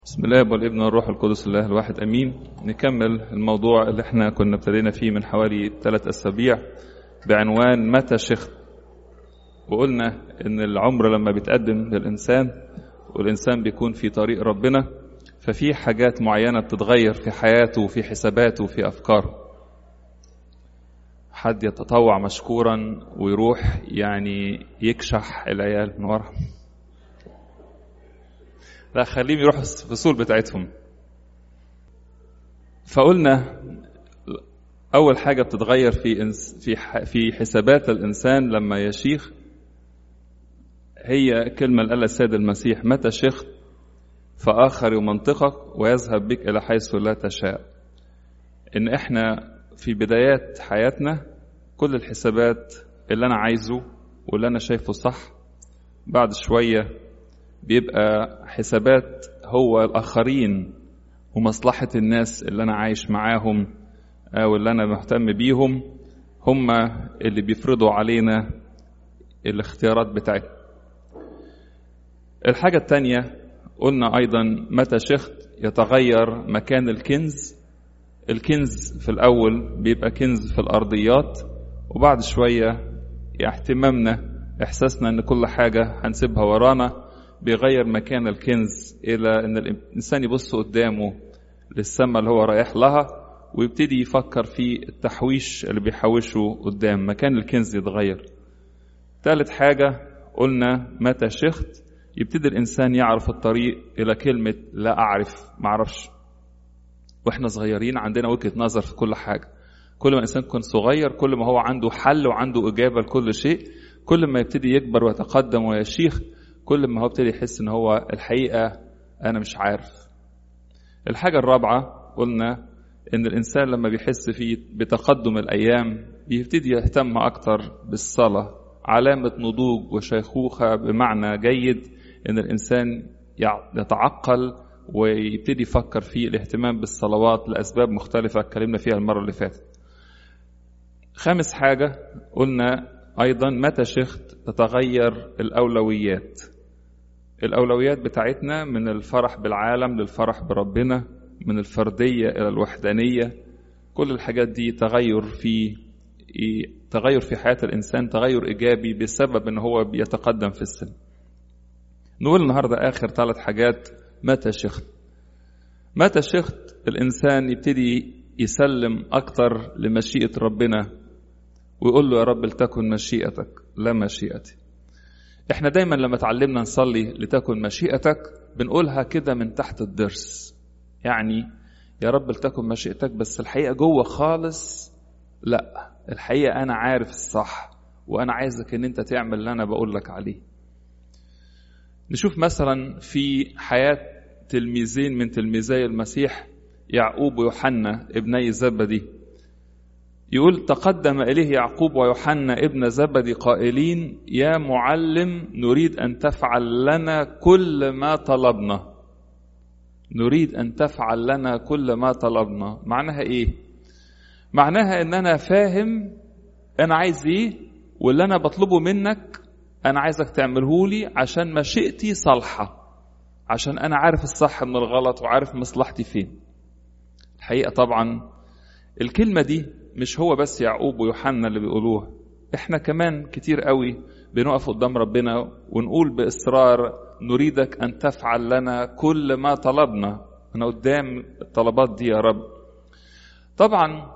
بسم الله والابن والروح القدس الله الواحد امين نكمل الموضوع اللي احنا كنا ابتدينا فيه من حوالي ثلاث اسابيع بعنوان متى شخت وقلنا ان العمر لما بيتقدم للانسان والانسان بيكون في طريق ربنا ففي حاجات معينه بتتغير في حياته وفي حساباته وفي افكاره حد يتطوع مشكورا ويروح يعني يكشح العيال من ورا لا خليهم يروحوا الفصول بتاعتهم فقلنا اول حاجه بتتغير في في في حسابات الانسان لما يشيخ هي كلمه اللي قالها السيد المسيح متى شخت فاخر يمنطقك ويذهب بك الى حيث لا تشاء ان احنا في بدايات حياتنا كل الحسابات اللي انا عايزه واللي انا شايفه صح بعد شويه بيبقى حسابات هو الآخرين ومصلحة الناس اللي أنا عايش معاهم أو اللي أنا مهتم بيهم هم اللي بيفرضوا علينا الاختيارات بتاعتنا الحاجة التانية قلنا أيضا متى شخت يتغير مكان الكنز الكنز في الأول بيبقى كنز في الأرضيات وبعد شوية اهتمامنا إحساسنا إن كل حاجة هنسيبها ورانا بيغير مكان الكنز إلى إن الإنسان يبص قدامه للسماء اللي هو رايح لها ويبتدي يفكر في التحويش اللي بيحوشه قدام مكان الكنز يتغير ثالث حاجة قلنا متى شخت يبتدي الإنسان يعرف الطريق إلى كلمة لا أعرف معرفش وإحنا صغيرين عندنا وجهة نظر في كل حاجة كل ما الإنسان يكون صغير كل ما هو عنده حل وعنده إجابة لكل شيء كل ما يبتدي يكبر ويتقدم ويشيخ كل ما هو ابتدي يحس ان هو الحقيقه انا مش عارف الحاجه الرابعه قلنا ان الانسان لما بيحس في بتقدم الايام بيبتدي يهتم اكتر بالصلاه علامه نضوج وشيخوخه بمعنى جيد ان الانسان يتعقل ويبتدي يفكر في الاهتمام بالصلوات لاسباب مختلفه اتكلمنا فيها المره اللي فاتت خامس حاجه قلنا ايضا متى شخت تتغير الاولويات الأولويات بتاعتنا من الفرح بالعالم للفرح بربنا من الفردية إلى الوحدانية كل الحاجات دي تغير في تغير في حياة الإنسان تغير إيجابي بسبب إن هو بيتقدم في السن نقول النهاردة آخر ثلاث حاجات متى شخت متى شخت الإنسان يبتدي يسلم أكتر لمشيئة ربنا ويقول له يا رب لتكن مشيئتك لا مشيئتي احنا دايما لما اتعلمنا نصلي لتكن مشيئتك بنقولها كده من تحت الضرس يعني يا رب لتكن مشيئتك بس الحقيقه جوه خالص لا الحقيقه انا عارف الصح وانا عايزك ان انت تعمل اللي انا بقول لك عليه نشوف مثلا في حياه تلميذين من تلميذي المسيح يعقوب ويوحنا ابني زبدي يقول تقدم إليه يعقوب ويوحنا ابن زبدي قائلين يا معلم نريد أن تفعل لنا كل ما طلبنا نريد أن تفعل لنا كل ما طلبنا معناها إيه؟ معناها إن أنا فاهم أنا عايز إيه واللي أنا بطلبه منك أنا عايزك تعمله لي عشان مشيئتي صالحة عشان أنا عارف الصح من الغلط وعارف مصلحتي فين الحقيقة طبعا الكلمة دي مش هو بس يعقوب ويوحنا اللي بيقولوها احنا كمان كتير قوي بنقف قدام ربنا ونقول باصرار نريدك ان تفعل لنا كل ما طلبنا انا قدام الطلبات دي يا رب طبعا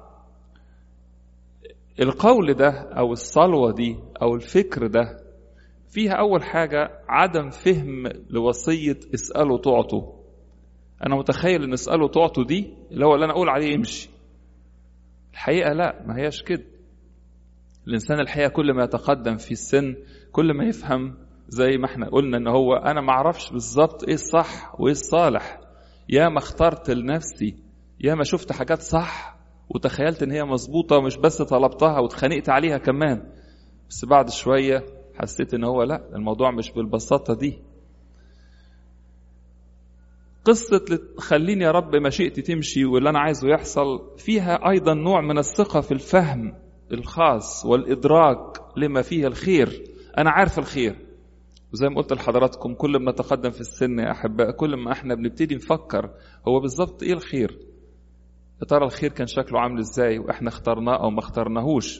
القول ده او الصلوه دي او الفكر ده فيها اول حاجه عدم فهم لوصيه اسالوا تعطوا انا متخيل ان اسالوا تعطوا دي اللي هو اللي انا اقول عليه امشي الحقيقة لا ما هياش كده الإنسان الحقيقة كل ما يتقدم في السن كل ما يفهم زي ما احنا قلنا ان هو انا ما اعرفش بالظبط ايه الصح وايه الصالح يا ما اخترت لنفسي يا ما شفت حاجات صح وتخيلت ان هي مظبوطة ومش بس طلبتها واتخانقت عليها كمان بس بعد شوية حسيت ان هو لا الموضوع مش بالبساطة دي قصة خليني يا رب مشيئتي تمشي واللي أنا عايزه يحصل فيها أيضا نوع من الثقة في الفهم الخاص والإدراك لما فيه الخير أنا عارف الخير وزي ما قلت لحضراتكم كل ما نتقدم في السن يا أحباء كل ما احنا بنبتدي نفكر هو بالظبط ايه الخير يا ترى الخير كان شكله عامل ازاي واحنا اخترناه او ما اخترناهوش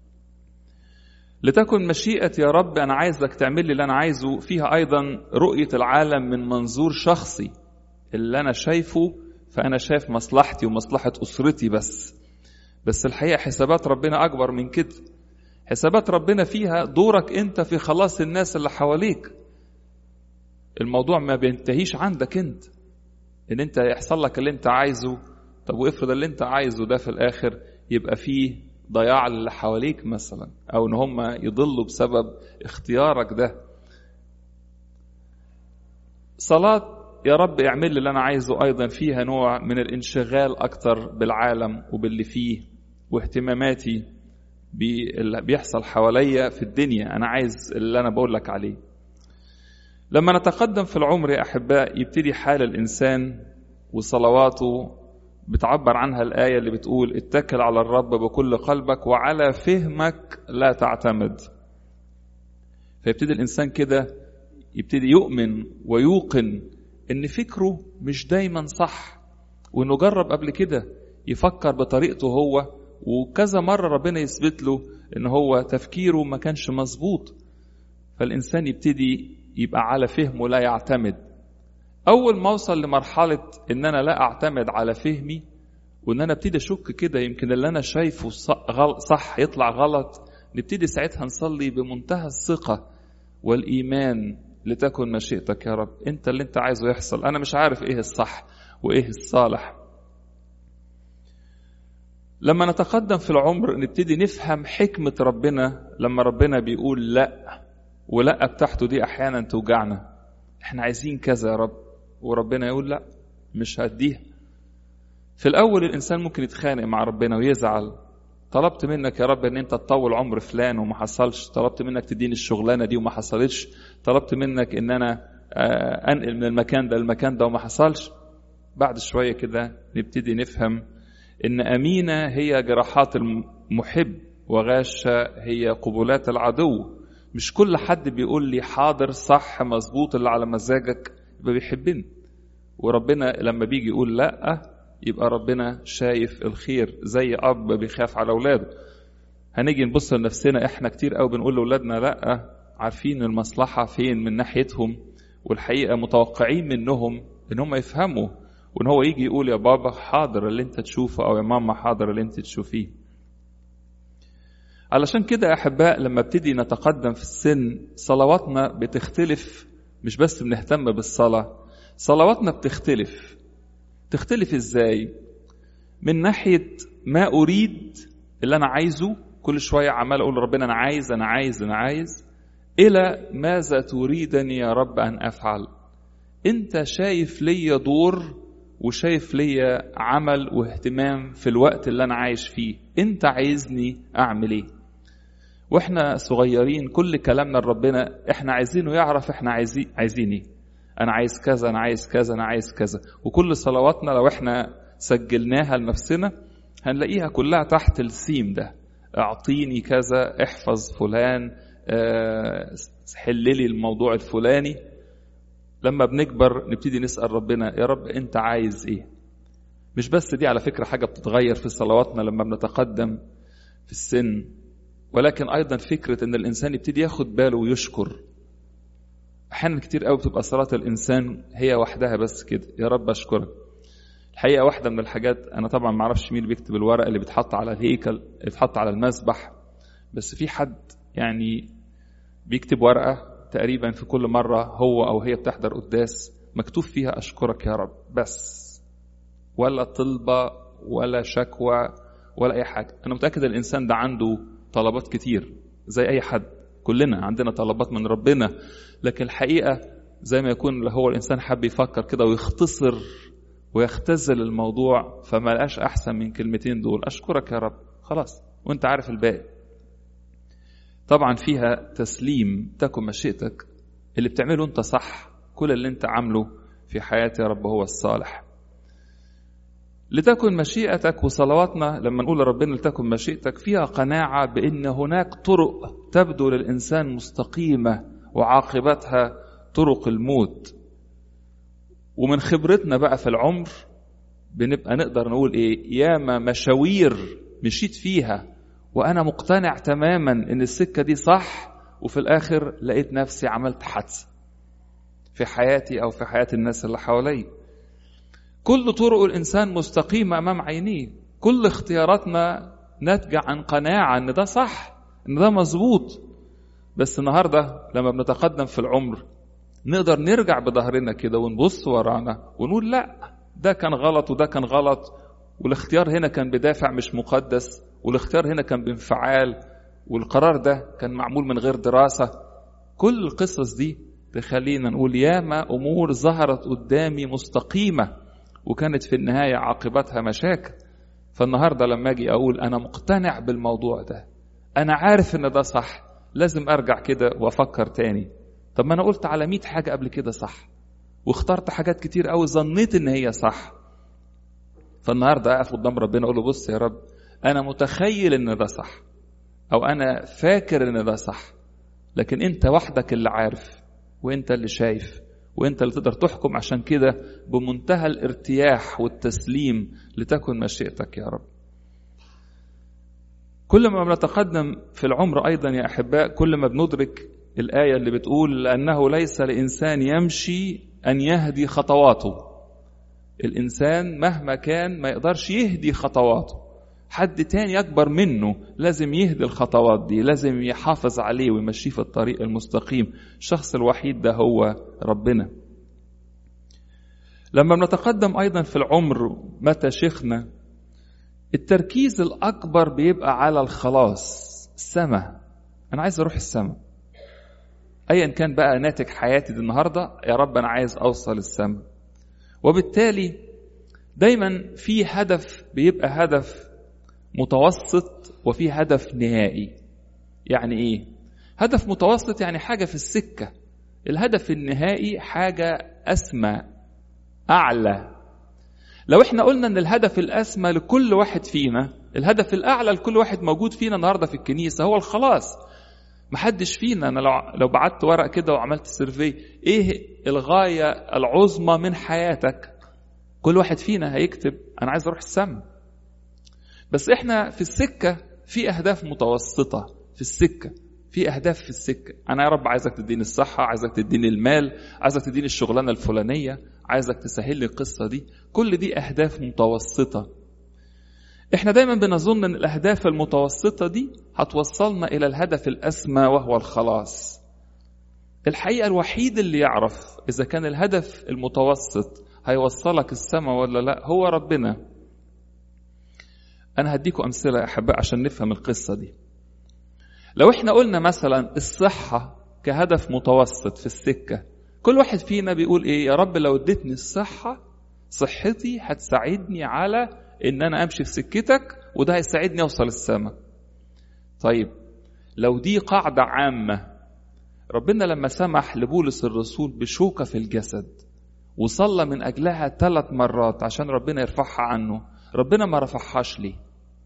لتكن مشيئة يا رب أنا عايزك تعمل لي اللي أنا عايزه فيها أيضا رؤية العالم من منظور شخصي اللي أنا شايفه فأنا شايف مصلحتي ومصلحة أسرتي بس بس الحقيقة حسابات ربنا أكبر من كده حسابات ربنا فيها دورك أنت في خلاص الناس اللي حواليك الموضوع ما بينتهيش عندك أنت إن أنت يحصل لك اللي أنت عايزه طب وافرض اللي أنت عايزه ده في الآخر يبقى فيه ضياع اللي حواليك مثلا او ان هم يضلوا بسبب اختيارك ده صلاة يا رب اعمل لي اللي انا عايزه ايضا فيها نوع من الانشغال اكتر بالعالم وباللي فيه واهتماماتي باللي بيحصل حواليا في الدنيا انا عايز اللي انا بقول لك عليه لما نتقدم في العمر يا احباء يبتدي حال الانسان وصلواته بتعبر عنها الآية اللي بتقول اتكل على الرب بكل قلبك وعلى فهمك لا تعتمد فيبتدي الإنسان كده يبتدي يؤمن ويوقن إن فكره مش دايما صح وإنه جرب قبل كده يفكر بطريقته هو وكذا مرة ربنا يثبت له إن هو تفكيره ما كانش مظبوط فالإنسان يبتدي يبقى على فهمه لا يعتمد اول ما اوصل لمرحله ان انا لا اعتمد على فهمي وان انا ابتدي اشك كده يمكن اللي انا شايفه صح يطلع غلط نبتدي ساعتها نصلي بمنتهى الثقه والايمان لتكن مشيئتك يا رب انت اللي انت عايزه يحصل انا مش عارف ايه الصح وايه الصالح لما نتقدم في العمر نبتدي نفهم حكمه ربنا لما ربنا بيقول لا ولا بتاعته دي احيانا توجعنا احنا عايزين كذا يا رب وربنا يقول لا مش هديها في الاول الانسان ممكن يتخانق مع ربنا ويزعل طلبت منك يا رب ان انت تطول عمر فلان وما حصلش طلبت منك تديني الشغلانه دي وما حصلتش طلبت منك ان انا انقل من المكان ده للمكان ده وما حصلش بعد شويه كده نبتدي نفهم ان امينه هي جراحات المحب وغاشه هي قبلات العدو مش كل حد بيقول لي حاضر صح مظبوط اللي على مزاجك يبقى بيحبني وربنا لما بيجي يقول لا يبقى ربنا شايف الخير زي اب بيخاف على اولاده هنيجي نبص لنفسنا احنا كتير قوي بنقول لاولادنا لا عارفين المصلحه فين من ناحيتهم والحقيقه متوقعين منهم ان هم يفهموا وان هو يجي يقول يا بابا حاضر اللي انت تشوفه او يا ماما حاضر اللي انت تشوفيه علشان كده يا احباء لما ابتدي نتقدم في السن صلواتنا بتختلف مش بس بنهتم بالصلاه صلواتنا بتختلف تختلف ازاي من ناحيه ما اريد اللي انا عايزه كل شويه عمال اقول لربنا انا عايز انا عايز انا عايز الى ماذا تريدني يا رب ان افعل انت شايف ليا دور وشايف ليا عمل واهتمام في الوقت اللي انا عايش فيه انت عايزني اعمل ايه واحنا صغيرين كل كلامنا لربنا احنا عايزينه يعرف احنا عايزين عايزين ايه انا عايز كذا انا عايز كذا انا عايز كذا وكل صلواتنا لو احنا سجلناها لنفسنا هنلاقيها كلها تحت السيم ده اعطيني كذا احفظ فلان اه حللي الموضوع الفلاني لما بنكبر نبتدي نسأل ربنا يا رب انت عايز ايه مش بس دي على فكرة حاجة بتتغير في صلواتنا لما بنتقدم في السن ولكن ايضا فكرة ان الانسان يبتدي ياخد باله ويشكر احيانا كتير قوي بتبقى صلاة الانسان هي وحدها بس كده يا رب اشكرك الحقيقة واحدة من الحاجات انا طبعا ما اعرفش مين اللي بيكتب الورق اللي بيتحط على الهيكل اللي بيتحط على المسبح بس في حد يعني بيكتب ورقة تقريبا في كل مرة هو أو هي بتحضر قداس مكتوب فيها أشكرك يا رب بس ولا طلبة ولا شكوى ولا أي حاجة أنا متأكد الإنسان ده عنده طلبات كتير زي أي حد كلنا عندنا طلبات من ربنا لكن الحقيقة زي ما يكون هو الإنسان حب يفكر كده ويختصر ويختزل الموضوع فما لقاش أحسن من كلمتين دول أشكرك يا رب خلاص وأنت عارف الباقي طبعا فيها تسليم تكن مشيئتك اللي بتعمله انت صح كل اللي انت عامله في حياتي يا رب هو الصالح لتكن مشيئتك وصلواتنا لما نقول لربنا لتكن مشيئتك فيها قناعة بأن هناك طرق تبدو للإنسان مستقيمة وعاقبتها طرق الموت ومن خبرتنا بقى في العمر بنبقى نقدر نقول ايه ياما مشاوير مشيت فيها وانا مقتنع تماما ان السكه دي صح وفي الاخر لقيت نفسي عملت حادثه في حياتي او في حياه الناس اللي حواليا كل طرق الانسان مستقيمه امام عينيه كل اختياراتنا ناتجه عن قناعه ان ده صح ان ده مظبوط بس النهارده لما بنتقدم في العمر نقدر نرجع بظهرنا كده ونبص ورانا ونقول لا ده كان غلط وده كان غلط والاختيار هنا كان بدافع مش مقدس والاختيار هنا كان بانفعال والقرار ده كان معمول من غير دراسة كل القصص دي تخلينا نقول ياما أمور ظهرت قدامي مستقيمة وكانت في النهاية عاقبتها مشاكل فالنهاردة لما أجي أقول أنا مقتنع بالموضوع ده أنا عارف إن ده صح لازم أرجع كده وأفكر تاني طب ما أنا قلت على مئة حاجة قبل كده صح واخترت حاجات كتير قوي ظنيت إن هي صح فالنهاردة أقف قدام ربنا أقول له بص يا رب أنا متخيل إن ده صح أو أنا فاكر إن ده صح لكن أنت وحدك اللي عارف وأنت اللي شايف وأنت اللي تقدر تحكم عشان كده بمنتهى الارتياح والتسليم لتكن مشيئتك يا رب كل ما بنتقدم في العمر أيضا يا أحباء كل ما بندرك الآية اللي بتقول لأنه ليس لإنسان يمشي أن يهدي خطواته الإنسان مهما كان ما يقدرش يهدي خطواته حد تاني أكبر منه لازم يهدي الخطوات دي لازم يحافظ عليه ويمشيه في الطريق المستقيم الشخص الوحيد ده هو ربنا لما بنتقدم أيضا في العمر متى شيخنا التركيز الأكبر بيبقى على الخلاص السماء أنا عايز أروح السماء أيا كان بقى ناتج حياتي دي النهاردة يا رب أنا عايز أوصل السماء وبالتالي دايما في هدف بيبقى هدف متوسط وفي هدف نهائي يعني ايه هدف متوسط يعني حاجه في السكه الهدف النهائي حاجه اسمى اعلى لو احنا قلنا ان الهدف الاسمى لكل واحد فينا الهدف الاعلى لكل واحد موجود فينا النهارده في الكنيسه هو الخلاص محدش فينا انا لو لو بعت ورق كده وعملت سيرفي ايه الغايه العظمى من حياتك كل واحد فينا هيكتب انا عايز اروح السما بس احنا في السكه في اهداف متوسطه في السكه في اهداف في السكه انا يا رب عايزك تديني الصحه عايزك تديني المال عايزك تديني الشغلانه الفلانيه عايزك تسهل لي القصه دي كل دي اهداف متوسطه احنا دايما بنظن ان الاهداف المتوسطه دي هتوصلنا الى الهدف الاسمى وهو الخلاص الحقيقه الوحيد اللي يعرف اذا كان الهدف المتوسط هيوصلك السماء ولا لا هو ربنا انا هديكم امثله يا احباء عشان نفهم القصه دي لو احنا قلنا مثلا الصحه كهدف متوسط في السكه كل واحد فينا بيقول ايه يا رب لو اديتني الصحه صحتي هتساعدني على ان انا امشي في سكتك وده هيساعدني اوصل السماء طيب لو دي قاعده عامه ربنا لما سمح لبولس الرسول بشوكه في الجسد وصلى من اجلها ثلاث مرات عشان ربنا يرفعها عنه ربنا ما رفعهاش ليه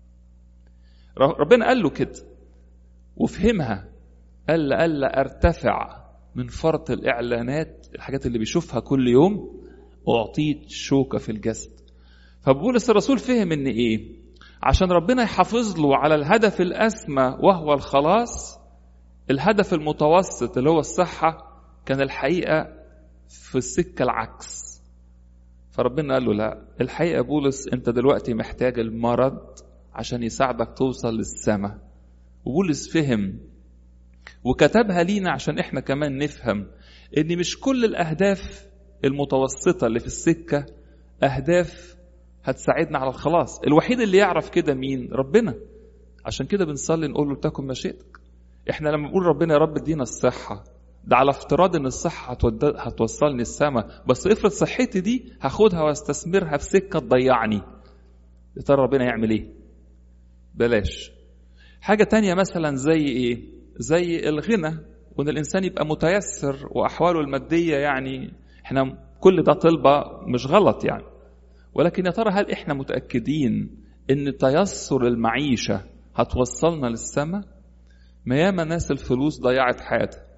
ربنا قال له كده وفهمها قال ألا أرتفع من فرط الإعلانات الحاجات اللي بيشوفها كل يوم أعطيت شوكة في الجسد فبولس الرسول فهم إن إيه عشان ربنا يحافظ له على الهدف الأسمى وهو الخلاص الهدف المتوسط اللي هو الصحة كان الحقيقة في السكة العكس فربنا قال له لا الحقيقة بولس أنت دلوقتي محتاج المرض عشان يساعدك توصل للسماء وبولس فهم وكتبها لينا عشان احنا كمان نفهم ان مش كل الاهداف المتوسطة اللي في السكة اهداف هتساعدنا على الخلاص الوحيد اللي يعرف كده مين ربنا عشان كده بنصلي نقول له تكن مشيئتك احنا لما بنقول ربنا يا رب ادينا الصحة ده على افتراض ان الصحة هتوصلني السماء بس افرض صحتي دي هاخدها واستثمرها في سكة تضيعني يا ترى ربنا يعمل ايه بلاش حاجة تانية مثلا زي ايه زي الغنى وان الانسان يبقى متيسر واحواله المادية يعني احنا كل ده طلبة مش غلط يعني ولكن يا ترى هل احنا متأكدين ان تيسر المعيشة هتوصلنا للسماء ما ياما ناس الفلوس ضيعت حياتها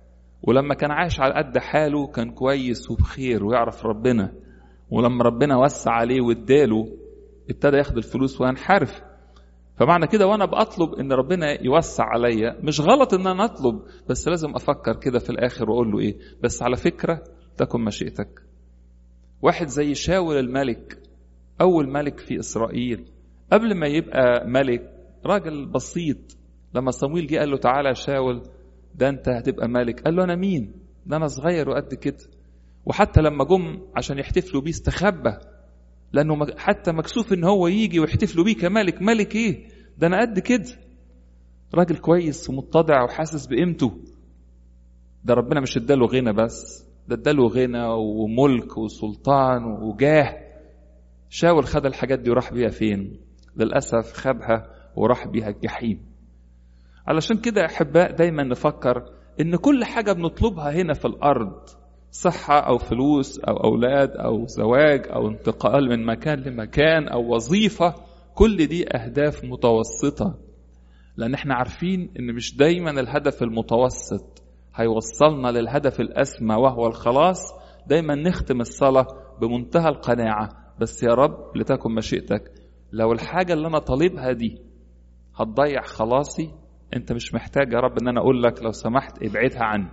ولما كان عايش على قد حاله كان كويس وبخير ويعرف ربنا ولما ربنا وسع عليه واداله ابتدى ياخد الفلوس وينحرف فمعنى كده وانا بطلب ان ربنا يوسع عليا مش غلط ان انا اطلب بس لازم افكر كده في الاخر واقول له ايه بس على فكره تكن مشيئتك واحد زي شاول الملك اول ملك في اسرائيل قبل ما يبقى ملك راجل بسيط لما صمويل جه قال له تعالى يا شاول ده انت هتبقى ملك قال له انا مين ده انا صغير وقد كده وحتى لما جم عشان يحتفلوا بيه استخبى لانه حتى مكسوف ان هو يجي ويحتفلوا بيه كملك ملك ايه ده انا قد كده راجل كويس ومتضع وحاسس بقيمته ده ربنا مش اداله غنى بس ده اداله غنى وملك وسلطان وجاه شاول خد الحاجات دي وراح بيها فين للاسف خابها وراح بيها الجحيم علشان كده احباء دايما نفكر ان كل حاجه بنطلبها هنا في الارض صحة أو فلوس أو أولاد أو زواج أو انتقال من مكان لمكان أو وظيفة كل دي أهداف متوسطة لأن احنا عارفين إن مش دايما الهدف المتوسط هيوصلنا للهدف الأسمى وهو الخلاص دايما نختم الصلاة بمنتهى القناعة بس يا رب لتكن مشيئتك لو الحاجة اللي أنا طالبها دي هتضيع خلاصي أنت مش محتاج يا رب إن أنا أقول لك لو سمحت ابعدها عني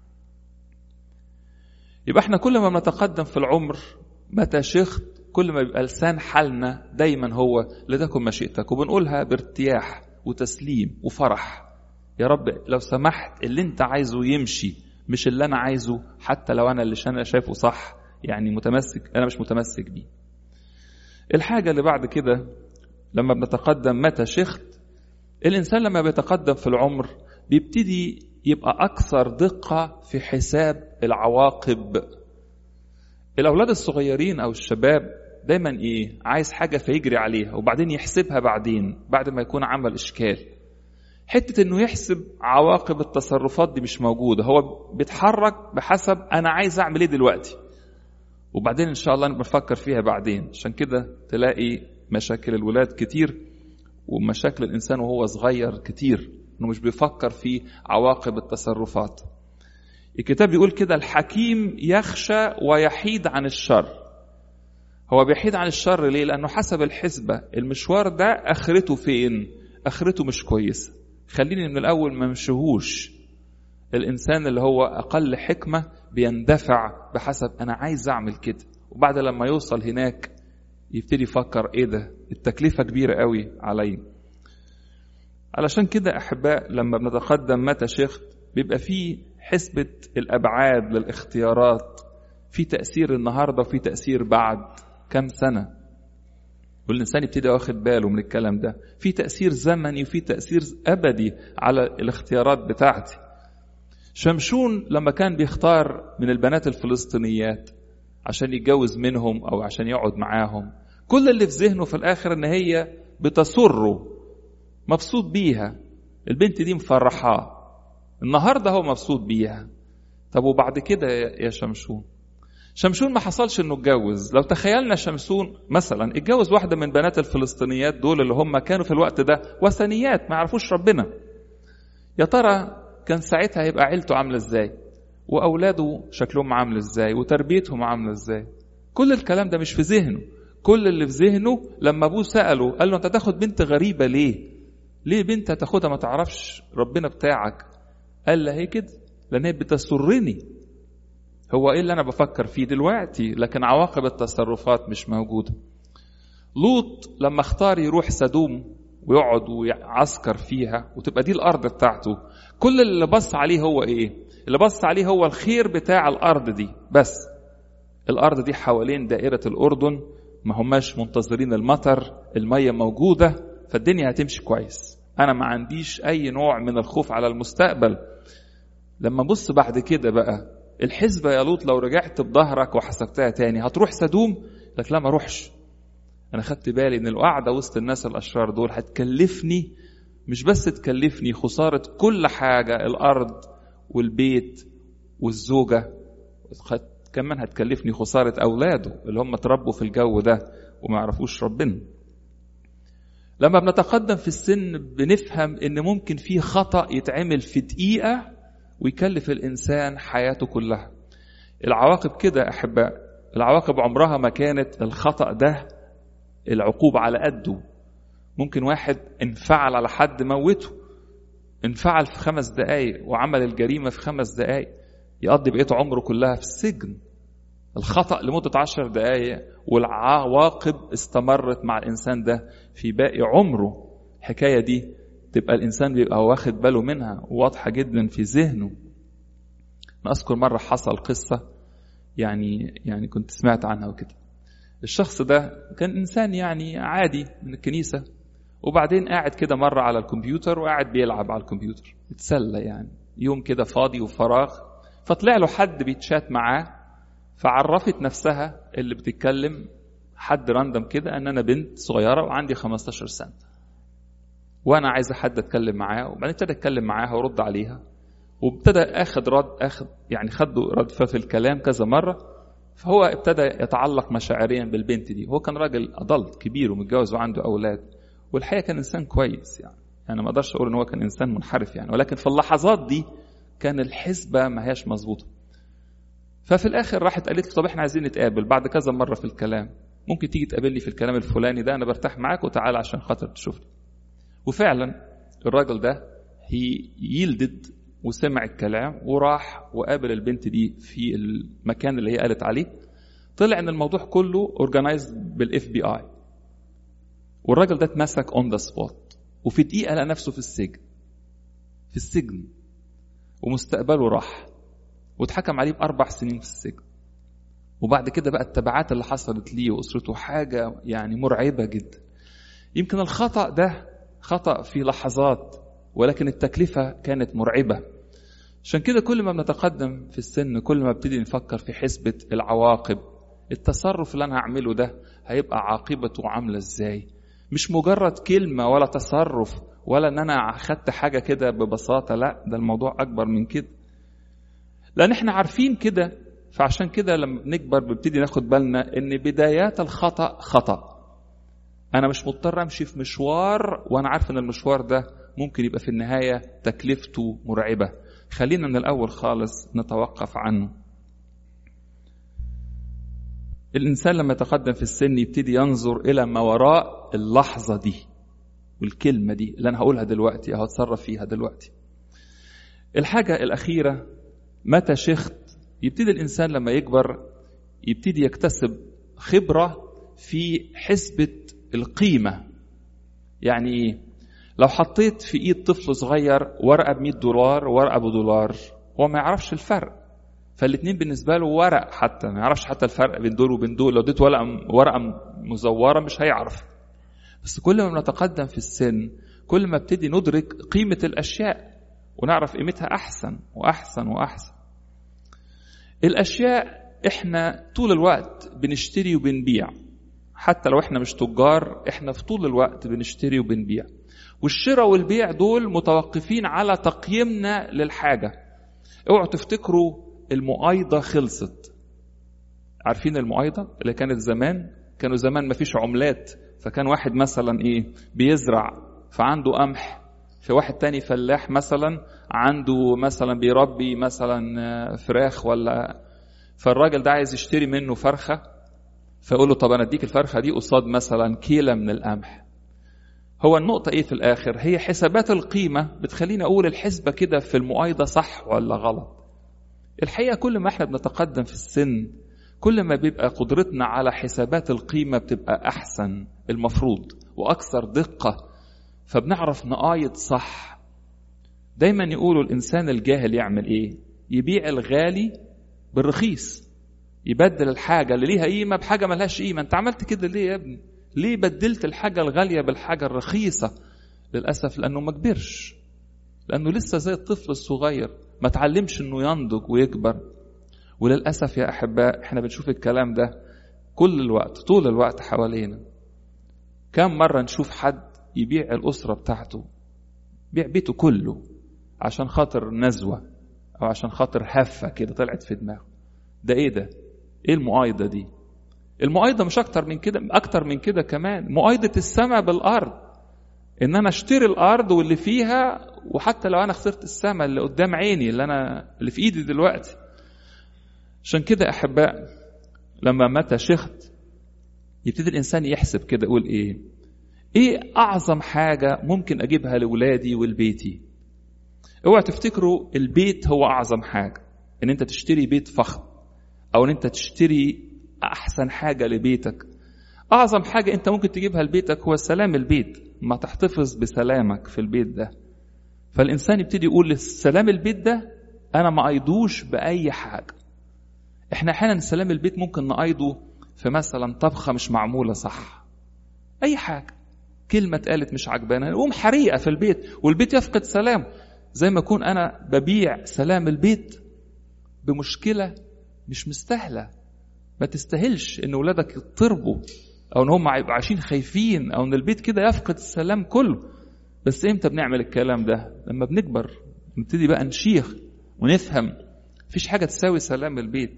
يبقى احنا كل ما بنتقدم في العمر متى شخت كل ما بيبقى لسان حالنا دايما هو لتكن مشيئتك وبنقولها بارتياح وتسليم وفرح يا رب لو سمحت اللي انت عايزه يمشي مش اللي انا عايزه حتى لو انا اللي انا شايفه صح يعني متمسك انا مش متمسك بيه الحاجة اللي بعد كده لما بنتقدم متى شخت الإنسان لما بيتقدم في العمر بيبتدي يبقى أكثر دقة في حساب العواقب الأولاد الصغيرين أو الشباب دايما إيه عايز حاجة فيجري عليها وبعدين يحسبها بعدين بعد ما يكون عمل إشكال حتة إنه يحسب عواقب التصرفات دي مش موجودة هو بيتحرك بحسب أنا عايز أعمل إيه دلوقتي وبعدين إن شاء الله نفكر فيها بعدين عشان كده تلاقي مشاكل الولاد كتير ومشاكل الإنسان وهو صغير كتير انه مش بيفكر في عواقب التصرفات الكتاب بيقول كده الحكيم يخشى ويحيد عن الشر هو بيحيد عن الشر ليه لانه حسب الحسبه المشوار ده اخرته فين اخرته مش كويسه خليني من الاول ما مشيهوش الانسان اللي هو اقل حكمه بيندفع بحسب انا عايز اعمل كده وبعد لما يوصل هناك يبتدي يفكر ايه ده التكلفه كبيره قوي عليا علشان كده احباء لما بنتقدم متى شيخت بيبقى فيه حسبة الأبعاد للاختيارات في تأثير النهاردة وفي تأثير بعد كم سنة والإنسان يبتدي واخد باله من الكلام ده في تأثير زمني وفي تأثير أبدي على الاختيارات بتاعتي شمشون لما كان بيختار من البنات الفلسطينيات عشان يتجوز منهم أو عشان يقعد معاهم كل اللي في ذهنه في الآخر إن هي بتسره مبسوط بيها البنت دي مفرحاه النهارده هو مبسوط بيها طب وبعد كده يا شمشون شمشون ما حصلش انه اتجوز لو تخيلنا شمشون مثلا اتجوز واحده من بنات الفلسطينيات دول اللي هم كانوا في الوقت ده وثنيات ما يعرفوش ربنا يا ترى كان ساعتها هيبقى عيلته عامله ازاي واولاده شكلهم عامل ازاي وتربيتهم عامله ازاي كل الكلام ده مش في ذهنه كل اللي في ذهنه لما ابوه ساله قال له انت تاخد بنت غريبه ليه ليه بنت هتاخدها ما تعرفش ربنا بتاعك قال لها هي كده لان هي بتسرني هو ايه اللي انا بفكر فيه دلوقتي لكن عواقب التصرفات مش موجوده لوط لما اختار يروح سدوم ويقعد ويعسكر فيها وتبقى دي الارض بتاعته كل اللي بص عليه هو ايه اللي بص عليه هو الخير بتاع الارض دي بس الارض دي حوالين دائره الاردن ما هماش منتظرين المطر الميه موجوده فالدنيا هتمشي كويس انا ما عنديش اي نوع من الخوف على المستقبل لما بص بعد كده بقى الحسبة يا لوط لو رجعت بظهرك وحسبتها تاني هتروح سدوم لك لا ما اروحش انا خدت بالي ان القعدة وسط الناس الاشرار دول هتكلفني مش بس تكلفني خسارة كل حاجة الارض والبيت والزوجة كمان هتكلفني خسارة اولاده اللي هم اتربوا في الجو ده وما يعرفوش ربنا لما بنتقدم في السن بنفهم ان ممكن في خطأ يتعمل في دقيقة ويكلف الإنسان حياته كلها العواقب كده أحباء العواقب عمرها ما كانت الخطأ ده العقوبة على قده ممكن واحد انفعل على حد موته انفعل في خمس دقايق وعمل الجريمة في خمس دقايق يقضي بقية عمره كلها في السجن الخطأ لمدة عشر دقايق والعواقب استمرت مع الإنسان ده في باقي عمره الحكاية دي تبقى الإنسان بيبقى واخد باله منها واضحة جدا في ذهنه أنا أذكر مرة حصل قصة يعني يعني كنت سمعت عنها وكده الشخص ده كان إنسان يعني عادي من الكنيسة وبعدين قاعد كده مرة على الكمبيوتر وقاعد بيلعب على الكمبيوتر اتسلى يعني يوم كده فاضي وفراغ فطلع له حد بيتشات معاه فعرفت نفسها اللي بتتكلم حد راندم كده ان انا بنت صغيره وعندي 15 سنه وانا عايزه حد اتكلم معاه وبعدين ابتدى اتكلم معاها ورد عليها وابتدى اخد رد اخد يعني خد رد في الكلام كذا مره فهو ابتدى يتعلق مشاعريا بالبنت دي هو كان راجل ادلت كبير ومتجوز وعنده اولاد والحقيقه كان انسان كويس يعني يعني ما اقدرش اقول ان هو كان انسان منحرف يعني ولكن في اللحظات دي كان الحسبه ما هياش مظبوطه ففي الاخر راحت قالت له طب احنا عايزين نتقابل بعد كذا مره في الكلام ممكن تيجي تقابلني في الكلام الفلاني ده انا برتاح معاك وتعالى عشان خاطر تشوفني وفعلا الراجل ده هي يلدد وسمع الكلام وراح وقابل البنت دي في المكان اللي هي قالت عليه طلع ان الموضوع كله اورجنايز بالاف بي اي والراجل ده اتمسك اون ذا سبوت وفي دقيقه لقى نفسه في السجن في السجن ومستقبله راح واتحكم عليه باربع سنين في السجن وبعد كده بقى التبعات اللي حصلت ليه واسرته حاجه يعني مرعبه جدا يمكن الخطا ده خطا في لحظات ولكن التكلفه كانت مرعبه عشان كده كل ما بنتقدم في السن كل ما ابتدي نفكر في حسبه العواقب التصرف اللي انا هعمله ده هيبقى عاقبته عامله ازاي مش مجرد كلمه ولا تصرف ولا ان انا خدت حاجه كده ببساطه لا ده الموضوع اكبر من كده لان احنا عارفين كده فعشان كده لما بنكبر بنبتدي ناخد بالنا ان بدايات الخطا خطا انا مش مضطر امشي في مشوار وانا عارف ان المشوار ده ممكن يبقى في النهايه تكلفته مرعبه خلينا من الاول خالص نتوقف عنه الانسان لما يتقدم في السن يبتدي ينظر الى ما وراء اللحظه دي والكلمه دي اللي انا هقولها دلوقتي او هتصرف فيها دلوقتي الحاجه الاخيره متى شخت يبتدي الانسان لما يكبر يبتدي يكتسب خبره في حسبه القيمه يعني ايه لو حطيت في ايد طفل صغير ورقه ب 100 دولار ورقه بدولار هو ما يعرفش الفرق فالاثنين بالنسبه له ورق حتى ما يعرفش حتى الفرق بين دول وبين دول لو اديت ورقه ورقه مزوره مش هيعرف بس كل ما بنتقدم في السن كل ما ابتدي ندرك قيمه الاشياء ونعرف قيمتها احسن واحسن واحسن الاشياء احنا طول الوقت بنشتري وبنبيع حتى لو احنا مش تجار احنا في طول الوقت بنشتري وبنبيع والشراء والبيع دول متوقفين على تقييمنا للحاجه اوعوا تفتكروا المؤايضه خلصت عارفين المؤايضه اللي كانت زمان كانوا زمان ما فيش عملات فكان واحد مثلا ايه بيزرع فعنده قمح في واحد تاني فلاح مثلا عنده مثلا بيربي مثلا فراخ ولا فالراجل ده عايز يشتري منه فرخه فيقول له طب انا اديك الفرخه دي قصاد مثلا كيله من القمح هو النقطة إيه في الآخر؟ هي حسابات القيمة بتخليني أقول الحسبة كده في المؤايضة صح ولا غلط. الحقيقة كل ما احنا بنتقدم في السن كل ما بيبقى قدرتنا على حسابات القيمة بتبقى أحسن المفروض وأكثر دقة فبنعرف نقايض صح. دايما يقولوا الإنسان الجاهل يعمل إيه؟ يبيع الغالي بالرخيص. يبدل الحاجة اللي ليها قيمة بحاجة ملهاش قيمة، أنت عملت كده ليه يا ابني؟ ليه بدلت الحاجة الغالية بالحاجة الرخيصة للأسف لأنه ما كبرش لأنه لسه زي الطفل الصغير ما تعلمش أنه ينضج ويكبر وللأسف يا أحباء احنا بنشوف الكلام ده كل الوقت طول الوقت حوالينا كم مرة نشوف حد يبيع الأسرة بتاعته بيع بيته كله عشان خاطر نزوة أو عشان خاطر هفة كده طلعت في دماغه ده إيه ده؟ إيه المؤايضة دي؟ المؤايضة مش أكتر من كده أكتر من كده كمان مؤايضة السماء بالأرض ان انا اشتري الارض واللي فيها وحتى لو انا خسرت السماء اللي قدام عيني اللي انا اللي في ايدي دلوقتي عشان كده احباء لما متى شخت يبتدي الانسان يحسب كده يقول ايه ايه اعظم حاجه ممكن اجيبها لاولادي ولبيتي اوعى تفتكروا البيت هو اعظم حاجه ان انت تشتري بيت فخم او ان انت تشتري احسن حاجه لبيتك اعظم حاجه انت ممكن تجيبها لبيتك هو سلام البيت ما تحتفظ بسلامك في البيت ده فالانسان يبتدي يقول سلام البيت ده انا ما ايضوش باي حاجه احنا احيانا سلام البيت ممكن نقيضه في مثلا طبخه مش معموله صح اي حاجه كلمه اتقالت مش عجبانا نقوم حريقه في البيت والبيت يفقد سلام زي ما اكون انا ببيع سلام البيت بمشكله مش مستاهله ما تستاهلش ان ولادك يضطربوا او ان هم يبقوا عايشين خايفين او ان البيت كده يفقد السلام كله بس امتى بنعمل الكلام ده لما بنكبر نبتدي بقى نشيخ ونفهم مفيش حاجه تساوي سلام البيت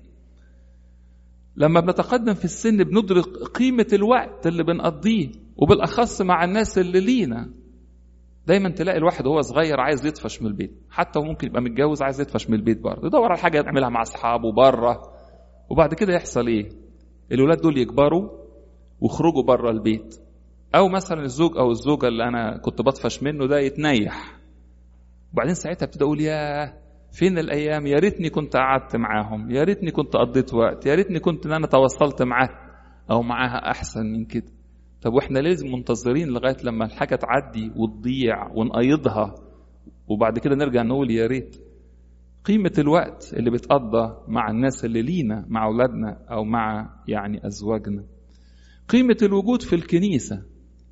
لما بنتقدم في السن بندرك قيمه الوقت اللي بنقضيه وبالاخص مع الناس اللي لينا دايما تلاقي الواحد وهو صغير عايز يطفش من البيت حتى وممكن يبقى متجوز عايز يطفش من البيت برضه يدور على حاجه يعملها مع اصحابه بره وبعد كده يحصل ايه الولاد دول يكبروا ويخرجوا بره البيت او مثلا الزوج او الزوجه اللي انا كنت بطفش منه ده يتنيح وبعدين ساعتها ابتدي اقول يا فين الايام يا ريتني كنت قعدت معاهم يا ريتني كنت قضيت وقت يا ريتني كنت ان انا تواصلت معاه او معاها احسن من كده طب واحنا لازم منتظرين لغايه لما الحاجه تعدي وتضيع ونقيضها وبعد كده نرجع نقول يا ريت قيمة الوقت اللي بيتقضى مع الناس اللي لينا مع أولادنا أو مع يعني أزواجنا قيمة الوجود في الكنيسة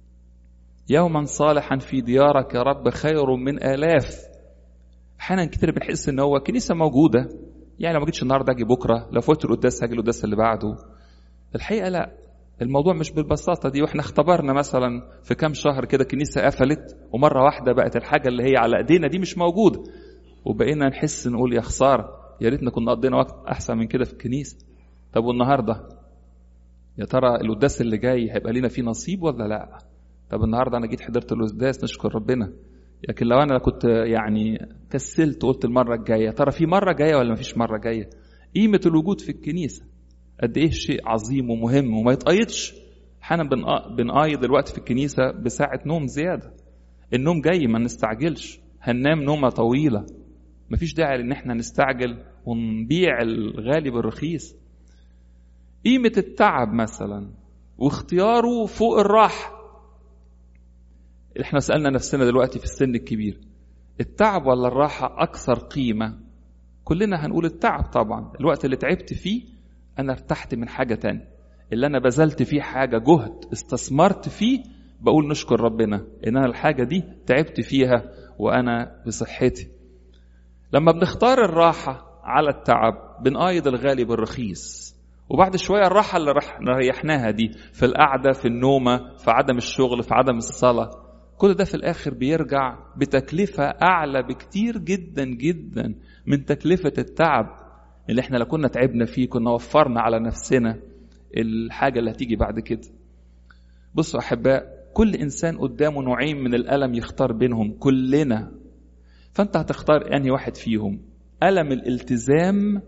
يوما صالحا في ديارك يا رب خير من آلاف أحيانا كتير بنحس إن هو كنيسة موجودة يعني لو ما جيتش النهارده أجي بكرة لو فوت القداس هاجي القداس اللي بعده الحقيقة لا الموضوع مش بالبساطة دي واحنا اختبرنا مثلا في كام شهر كده كنيسة قفلت ومرة واحدة بقت الحاجة اللي هي على ايدينا دي مش موجودة وبقينا نحس نقول يا خسارة يا ريتنا كنا قضينا وقت أحسن من كده في الكنيسة طب والنهاردة يا ترى القداس اللي جاي هيبقى لينا فيه نصيب ولا لا طب النهاردة أنا جيت حضرت القداس نشكر ربنا لكن لو أنا كنت يعني كسلت وقلت المرة الجاية يا ترى في مرة جاية ولا مفيش مرة جاية قيمة الوجود في الكنيسة قد إيه شيء عظيم ومهم وما يتقيدش احيانا بنقايض الوقت في الكنيسة بساعة نوم زيادة النوم جاي ما نستعجلش هننام نومة طويلة مفيش داعي ان احنا نستعجل ونبيع الغالي بالرخيص قيمة التعب مثلا واختياره فوق الراحة احنا سألنا نفسنا دلوقتي في السن الكبير التعب ولا الراحة أكثر قيمة كلنا هنقول التعب طبعا الوقت اللي تعبت فيه أنا ارتحت من حاجة تانية اللي أنا بذلت فيه حاجة جهد استثمرت فيه بقول نشكر ربنا إن أنا الحاجة دي تعبت فيها وأنا بصحتي لما بنختار الراحة على التعب بنقايض الغالي بالرخيص وبعد شوية الراحة اللي رح ريحناها دي في القعدة في النومة في عدم الشغل في عدم الصلاة كل ده في الآخر بيرجع بتكلفة أعلى بكتير جدا جدا من تكلفة التعب اللي احنا لو كنا تعبنا فيه كنا وفرنا على نفسنا الحاجة اللي هتيجي بعد كده بصوا أحباء كل إنسان قدامه نوعين من الألم يختار بينهم كلنا فأنت هتختار أنهي واحد فيهم ألم الالتزام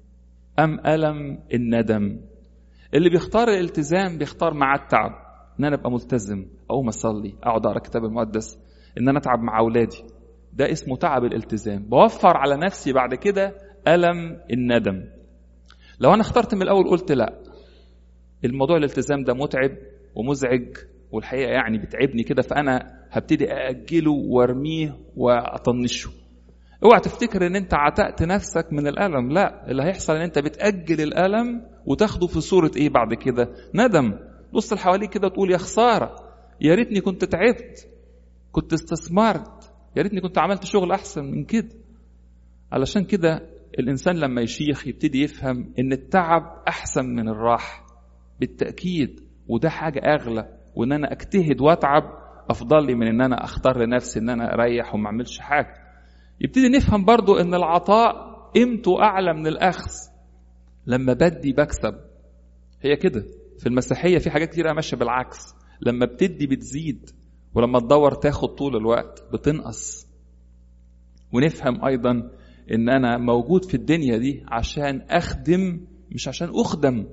أم ألم الندم اللي بيختار الالتزام بيختار مع التعب ان انا ابقى ملتزم اقوم اصلي اقعد اقرا الكتاب المقدس ان انا اتعب مع اولادي ده اسمه تعب الالتزام بوفر على نفسي بعد كده الم الندم لو انا اخترت من الاول قلت لا الموضوع الالتزام ده متعب ومزعج والحقيقه يعني بتعبني كده فانا هبتدي ااجله وارميه واطنشه اوعى تفتكر ان انت عتقت نفسك من الالم لا اللي هيحصل ان انت بتاجل الالم وتاخده في صوره ايه بعد كده ندم بص لحواليك كده وتقول يا خساره يا ريتني كنت تعبت كنت استثمرت يا ريتني كنت عملت شغل احسن من كده علشان كده الانسان لما يشيخ يبتدي يفهم ان التعب احسن من الراحه بالتاكيد وده حاجه اغلى وان انا اجتهد واتعب افضل لي من ان انا اختار لنفسي ان انا اريح وما اعملش حاجه يبتدي نفهم برضو ان العطاء قيمته اعلى من الاخذ لما بدي بكسب هي كده في المسيحيه في حاجات كتيره ماشيه بالعكس لما بتدي بتزيد ولما تدور تاخد طول الوقت بتنقص ونفهم ايضا ان انا موجود في الدنيا دي عشان اخدم مش عشان اخدم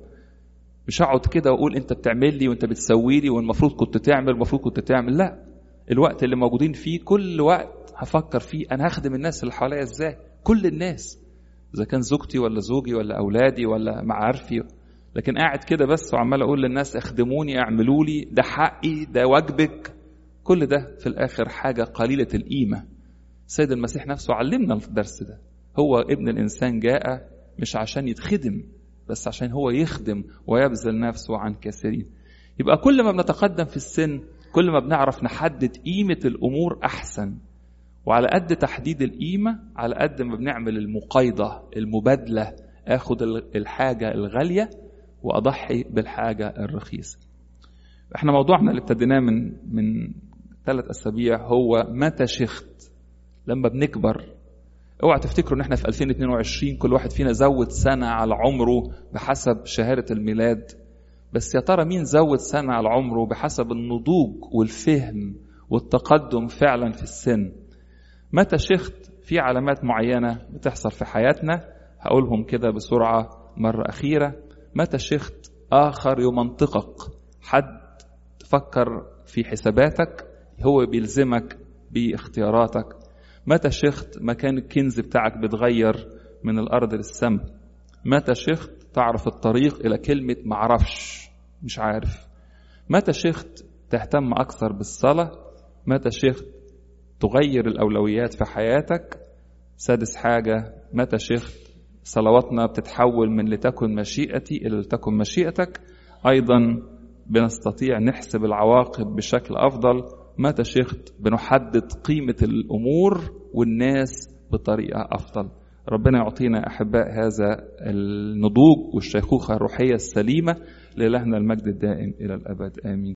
مش اقعد كده واقول انت بتعمل لي وانت بتسوي لي والمفروض كنت تعمل المفروض كنت تعمل لا الوقت اللي موجودين فيه كل وقت هفكر فيه انا هخدم الناس اللي حواليا ازاي كل الناس اذا كان زوجتي ولا زوجي ولا اولادي ولا معارفي لكن قاعد كده بس وعمال اقول للناس اخدموني اعملوا لي ده حقي ده واجبك كل ده في الاخر حاجه قليله القيمه السيد المسيح نفسه علمنا الدرس ده هو ابن الانسان جاء مش عشان يتخدم بس عشان هو يخدم ويبذل نفسه عن كثيرين يبقى كل ما بنتقدم في السن كل ما بنعرف نحدد قيمة الأمور أحسن وعلى قد تحديد القيمة على قد ما بنعمل المقايضة المبادلة أخد الحاجة الغالية وأضحي بالحاجة الرخيصة احنا موضوعنا اللي ابتديناه من من ثلاث أسابيع هو متى شخت لما بنكبر اوعى تفتكروا ان احنا في 2022 كل واحد فينا زود سنة على عمره بحسب شهادة الميلاد بس يا ترى مين زود سنة على عمره بحسب النضوج والفهم والتقدم فعلا في السن متى شخت في علامات معينة بتحصل في حياتنا هقولهم كده بسرعة مرة أخيرة متى شخت آخر يمنطقك حد تفكر في حساباتك هو بيلزمك باختياراتك متى شخت مكان الكنز بتاعك بتغير من الأرض للسماء متى شخت تعرف الطريق إلى كلمة معرفش مش عارف متى شخت تهتم أكثر بالصلاة متى شخت تغير الأولويات في حياتك سادس حاجة متى شخت صلواتنا بتتحول من لتكن مشيئتي إلى لتكن مشيئتك أيضا بنستطيع نحسب العواقب بشكل أفضل متى شخت بنحدد قيمة الأمور والناس بطريقة أفضل ربنا يعطينا أحباء هذا النضوج والشيخوخة الروحية السليمة لإلهنا المجد الدائم إلى الأبد آمين